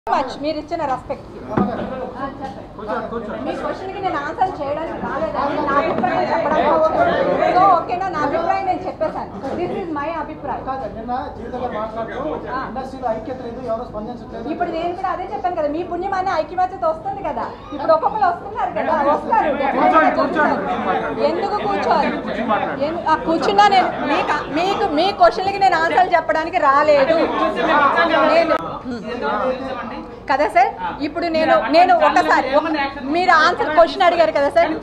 Much మీరు ఇచ్చిన respect మీ క్వశ్చన్కి నేను ఆన్సర్ చేయడానికి రాలేదండి నా అభిప్రాయం చెప్పడానికి వచ్చాను. సో ఓకేనా నా అభిప్రాయం నేను చెప్పేశాను దిస్ ఇస్ మై అభిప్రాయం కాదు, నిన్న జీవిత గారు మాట్లాడుతూ ఇండస్ట్రీలో ఐక్యత లేదు ఎవరు స్పందించట్లేదు ఇప్పుడు నేను కూడా అదే చెప్పాను కదా మీ పుణ్యం అనే ఐక్యమత్యత వస్తుంది కదా ఇప్పుడు ఒక్కొక్కరు వస్తున్నారు కదా వస్తారు ఎందుకు కూర్చోవాలి ఎందు- ఆ, కూర్చున్నా నేను మీకు మీకు మీ క్వశ్చన్లకి నేను ఆన్సర్లు చెప్పడానికి రాలేదు నేను కదా సార్ ఇప్పుడు నేను నేను ఒకసారి ఒక- మీరు ఆన్సర్ క్వశ్చన్ అడిగారు కదా సార్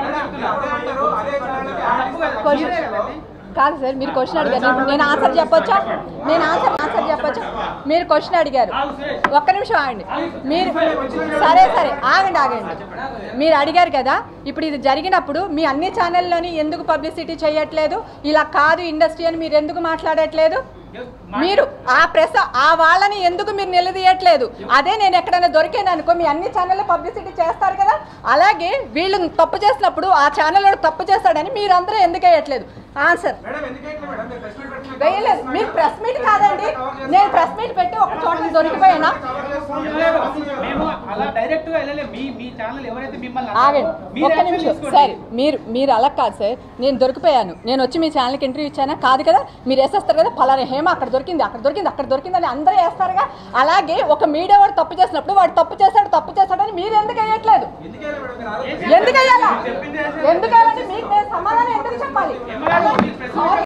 క్వశ్చన్ కాదు సార్ మీరు క్వశ్చన్ అడిగారు ఇప్పుడు నేను ఆన్సర్ చెప్పొచ్చా నేను ఆన్సర్ ఆన్సర్ చెప్పొచ్చా మీరు క్వశ్చన్ అడిగారు ఒక్క నిమిషం ఆగండి మీరు సరే సరే ఆగండి ఆగండి మీరు అడిగారు కదా ఇప్పుడు ఇది జరిగినప్పుడు మీ అన్ని ఛానల్లోని ఎందుకు పబ్లిసిటీ చేయట్లేదు ఇలా కాదు ఇండస్ట్రీ అని మీరు ఎందుకు మాట్లాడట్లేదు మీరు ఆ ప్రెస్ ఆ వాళ్ళని ఎందుకు మీరు నిలదీయట్లేదు అదే నేను ఎక్కడైనా దొరికాను అనుకో మీ అన్ని ఛానల్లో పబ్లిసిటీ చేస్తారు కదా అలాగే వీళ్ళు తప్పు చేసినప్పుడు ఆ ఛానల్ తప్పు చేస్తాడని మీరందరూ ఎందుకు వేయట్లేదు ఆన్సర్ వేయలేదు మీరు ప్రెస్ మీట్ కాదండి నేను ప్రెస్ మీట్ పెట్టి ఒక చోట దొరికిపోయానా మేము అలా డైరెక్ట్ గా వెళ్ళలే మీ మీ ఛానల్ ఎవరైతే మిమ్మల్ని ఆగండి అన్నారో, మీరు ఒక్క యాక్షన్ నిమిషం తీసుకోండి. సరే మీరు మీరు అలా కాదు సార్ నేను దొరికిపోయాను నేను వచ్చి మీ ఛానల్కి ఇంటర్వ్యూ ఇచ్చానా కాదు కదా మీరు వేసేస్తారు కదా ఫలానా హేమ అక్కడ దొరికింది అక్కడ దొరికింది అక్కడ దొరికింది అని అందరూ వేస్తారుగా అలాగే ఒక మీడియా వాడు తప్పు చేసినప్పుడు వాడు తప్పు చేశాడు తప్పు చేశాడని మీరు ఎందుకు వేయట్లేదు ఎందుకు వేయాలా ఎందుకు వేయాలంటే మీకు నేను సమాధానం ఎందుకు చెప్పాలి ఏమయ్యాలి? మీ ప్రెస్ Sorry.